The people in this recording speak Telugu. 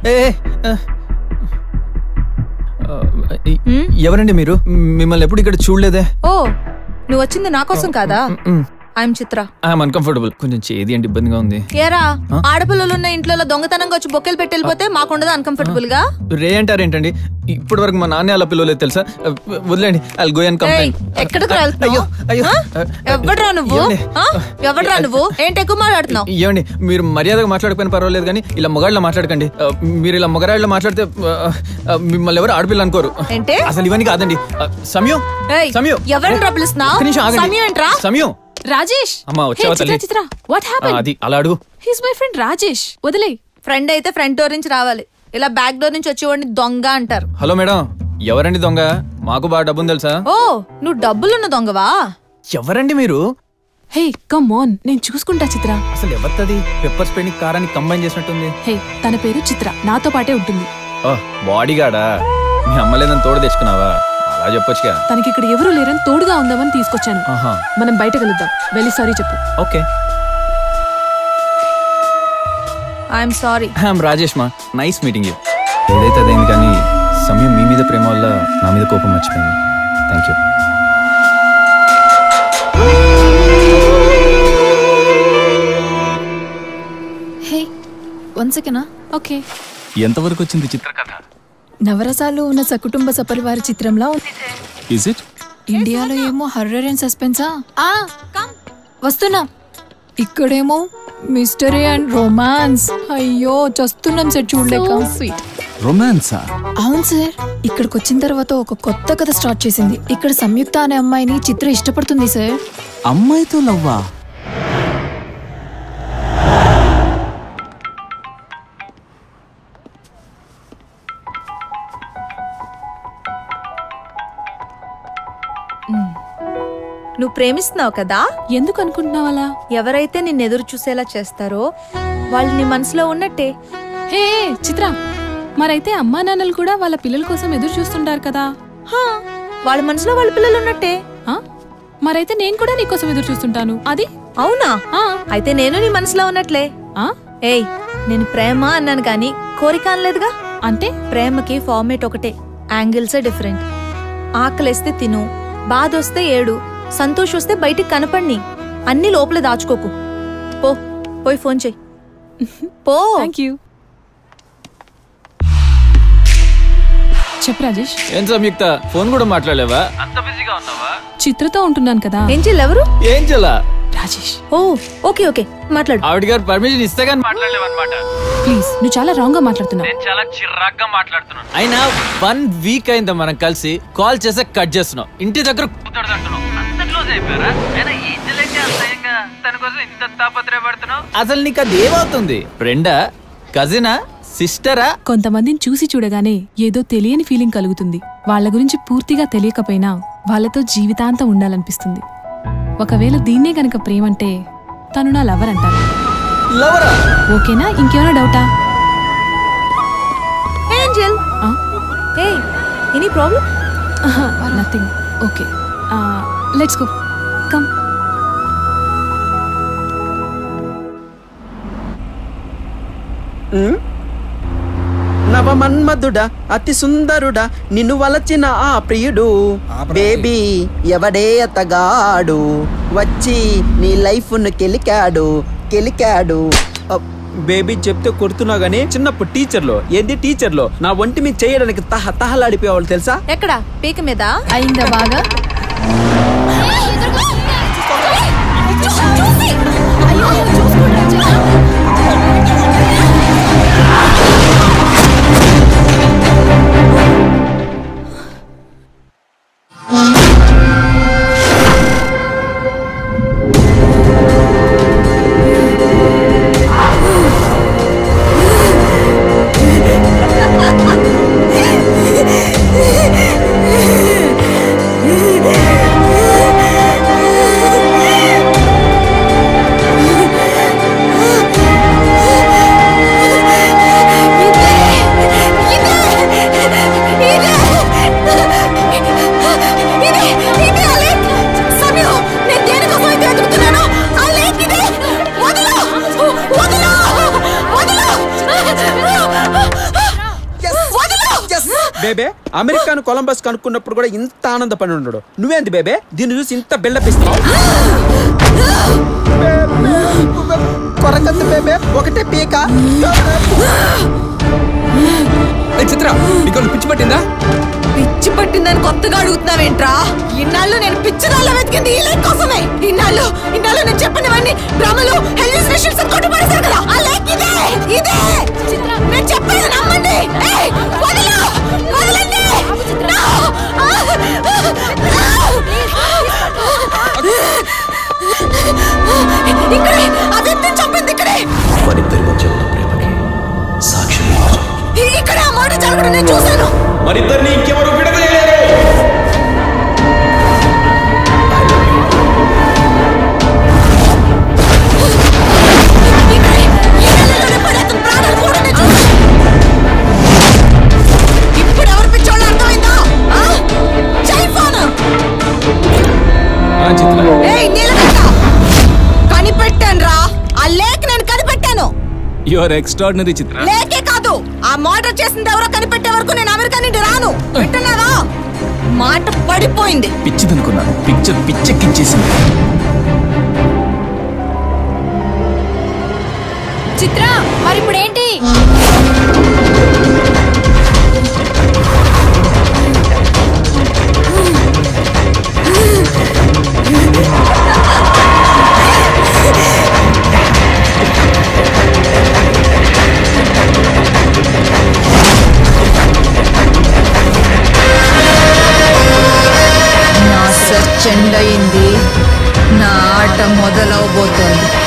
ఏ ఏ, ఆ. ఆ, ఎ- ఎవరండి మీరు మిమ్మల్ని ఎప్పుడు ఇక్కడ చూడలేదే ఓ నువ్వు వచ్చింది నా కోసం కాదా ఐఎమ్ చిత్ర ఐఎమ్ అన్కంఫర్టబుల్ కొంచెం చేది అంటే ఇబ్బందిగా ఉంది ఏరా ఆడపిల్లలు ఉన్న ఇంట్లో దొంగతనంగా వచ్చి బొక్కలు పెట్టి వెళ్ళిపోతే మాకుండదు అన్కంఫర్టబుల్ గా రే అంటారేంటండి ఇప్పటి వరకు మా నాన్న అలా పిలవలేదు తెలుసా వదిలేండి ఐ గో అండ్ ఏయ్, కంప్లైంట్ ఎక్కడికి వెళ్తున్నావు అయ్యో ఎవడ్రా నువ్వు ఏమండి? ఆ? ఎవడ్రా నువ్వు ఏంటి ఎక్కువ మాట్లాడుతున్నావు ఏమండి మీరు మర్యాదగా మాట్లాడకపోయినా పర్వాలేదు కానీ ఇలా మొగాళ్ళ మాట్లాడకండి ఆ, మీరు ఇలా మొగరాళ్ళ మాట్లాడితే ఆ, ఆ, మిమ్మల్ని ఎవరు ఆడపిల్ల అనుకోరు ఏంటి? అసలు ఇవన్నీ కాదండి ఆ, సమయం ఏయ్, సమయం ఎవరిని పిలుస్తున్నావు ఒక్క నిమిషం ఆగండి. సమయం ఏంట్రా సమయం రాజేష్ అమ్మా, వచ్చావా Hey, చిత్ర తల్లి? చిత్ర వాట్ ఆ, హ్యాపెన్ అది అలా అడుగు హీస్ మై ఫ్రెండ్ రాజేష్ వదిలే ఫ్రెండ్ అయితే ఫ్రంట్ డోర్ నుంచి రావాలి ఇలా బ్యాక్ డోర్ నుంచి వచ్చేవాడిని దొంగ అంటారు హలో మేడం ఎవరండి దొంగ మాకు బాగా డబ్బుంది తెలుసా ఓ నువ్వు డబ్బులున్న దొంగవా ఎవరండి మీరు హే కమ్ ఆన్ నేను చూసుకుంటా చిత్ర అసలు ఎవరిది పెప్పర్ స్ప్రే ని కారాన్ని కంబైన్ చేసినట్టుంది హే తన పేరు చిత్ర నాతో పాటే ఉంటుంది ఓ బాడీగాడా మీ అమ్మలేదని తోడు తెచ్చుకున్నావా అలా చెప్పొచ్చుగా తనకి ఇక్కడ ఎవరు లేరని తోడుగా ఉందామని తీసుకొచ్చాను ఆహా మనం బయట కలుద్దాం వెళ్ళి సారీ చెప్పు okay I'm sorry I'm Rajesh మా నైస్ మీటింగ్ యూ ఏదైతే అదైంది కానీ సమయం మీ మీద ప్రేమ వల్ల నా మీద కోపం మర్చిపోయింది థ్యాంక్ యూ హే వన్ సెకండా ఓకే ఎంతవరకు వచ్చింది చిత్రకథ నవరసాలు ఉన్న సకుటుంబ సపరివార చిత్రంలా ఉంది ఇజ్ ఇట్ ఇండియాలో ఏమో హర్రర్ అండ్ సస్పెన్సా ఆ వస్తున్నా ఇక్కడేమో మిస్టరీ అండ్ రొమాన్స్ అయ్యో చస్తున్నాం సార్ చూడలేక స్వీట్ రొమాన్సా అవును సార్ ఇక్కడికి వచ్చిన తర్వాత ఒక కొత్త కథ స్టార్ట్ చేసింది ఇక్కడ సంయుక్త అనే అమ్మాయిని చిత్ర ఇష్టపడుతుంది సార్ అమ్మాయితో లవ్వా నువ్వు ప్రేమిస్తున్నావు కదా ఎందుకు అనుకుంటున్నావు అలా ఎవరైతే నిన్ను ఎదురు చూసేలా చేస్తారో వాళ్ళు నీ మనసులో ఉన్నట్టే హే చిత్ర మరైతే అమ్మా నాన్నలు కూడా వాళ్ళ పిల్లల కోసం ఎదురు చూస్తుంటారు కదా హా, వాళ్ళ మనసులో వాళ్ళ పిల్లలు ఉన్నట్టే ఆ? మరైతే నేను కూడా నీకోసం ఎదురు చూస్తుంటాను అది అవునా ఆ అయితే నేను నీ మనసులో ఉన్నట్లే ఆ ఏయ్ నేను ప్రేమ అన్నాను కానీ కోరిక అనలేదుగా అంటే ప్రేమకి ఫార్మేట్ ఒకటే యాంగిల్సే డిఫరెంట్ ఆకలేస్తే తిను బాధ వస్తే ఏడు సంతోష్ వస్తే బయటికి కనపడిని అన్ని లోపల దాచుకోకు పో పోయి ఫోన్ చెయ్యి పో థ్యాంక్ యూ చెప్పు రాజేష్ ఏం సంయుక్త ఫోన్ కూడా మాట్లాడలేవా అంత బిజీగా ఉన్నావా చిత్రతో ఉంటున్నాను కదా ఏం చెల్లి ఎవరు ఏం చెల్లా రాజేష్ ఓ ఓకే ఓకే మాట్లాడు ఆవిడ గారు పర్మిషన్ ఇస్తే గానీ మాట్లాడలేవన్నమాట ప్లీజ్ నువ్వు చాలా రాంగ్ గా మాట్లాడుతున్నావు నేను చాలా చిరాగ్గా మాట్లాడుతున్నాను అయినా వన్ వీక్ అయిందా మనం కలిసి కాల్ చేసే కట్ చేస్తున్నాం ఇంటి దగ్గర అసలు నీకు అది ఏమవుతుంది ఫ్రెండా కజినా సిస్టరా కొంతమందిని చూసి చూడగానే ఏదో తెలియని ఫీలింగ్ కలుగుతుంది వాళ్ళ గురించి పూర్తిగా తెలియకపోయినా వాళ్ళతో జీవితాంతం ఉండాలనిపిస్తుంది ఒకవేళ దీన్నే గనక ప్రేమంటే తను నా లవర్ అంటారు లవరా ఓకేనా ఇంకేమైనా డౌటా ఏంజల్ ఆ? ఏయ్ any problem nothing okay let's go come నవమన్మధుడా అతి సుందరుడా నిన్ను వలచిన ఆ ప్రియుడు బేబీ ఎవడే అతగాడు వచ్చి నీ లైఫ్ ను కెలికాడు కెలికాడు అబ్, బేబీ చెప్తే కొడుతున్నా గానీ చిన్నప్పుడు టీచర్లో ఏంది టీచర్లో నా ఒంటి మీద చేయడానికి తహ తహలాడిపోయేవాళ్ళు తెలుసా ఎక్కడ పీక మీద అయిందా బాగా Yeah. బేబే అమెరికాను కొలంబస్ కనుక్కున్నప్పుడు కూడా ఇంత ఆనందపడి ఉండడు నువ్వేంది బేబే దీన్ని చూసి ఇంత బిల్డప్ ఇస్తావు కొరకంది బేబే ఒకటే పీక ఏ చిత్ర నీకు పిచ్చి పట్టిందా పిచ్చి పట్టిందని కొత్తగా అడుగుతున్నావేంట్రా ఇన్నాళ్ళు నేను పిచ్చిదాల్లో వెతికింది ఈ లేక్ కోసమే ఇన్నాళ్ళు ఇన్నాళ్ళు నేను చెప్పినవన్నీ భ్రమలు హెల్యూసినేషన్స్ అని కొట్టుపడేశారు కదా ఆ లేక్ ఇదే ఇదే నేను చెప్పేది నమ్మండి ఏయ్, వదిలు వదలండి No! ఇక్కడే ఆ వ్యక్తిని చంపింది ఇక్కడే మనిద్దరి మధ్య ఉన్న ప్రేమకి సాక్ష్యం ఇక్కడే ఆ మాట జరగడం నేను చూశాను మరిద్దరిని ఇంకెవరు విడదలేరు ఇక్కడే ఈ నెలలోనే పడి అతని ప్రాణాలు కూడా నేను చూశాను ఇప్పుడు ఎవరు పిచ్చోళ్ళు అర్థమైందా ఆ? చెయ్ ఫోన్ ఆ, చిత్ర ఏయ్ నీలకంఠ కనిపెట్టాను రా ఆ లేక్ నేను కనిపెట్టాను యు ఆర్ ఎక్స్ట్రాడినరీ చిత్ర లేకే కాదు ఆ మర్డర్ చేసింది ఎవరో కనిపెట్టే వరకు నేను అమెరికా నుండి రాను వింటున్నావా మాట పడిపోయింది పిచ్చిదనుకున్నాను పిక్చర్ పిచ్చెక్కించేసింది చిత్ర మరి ఇప్పుడు ఏంటి నా సెర్చ్ ఎండ్ అయింది నా ఆట మొదలవబోతోంది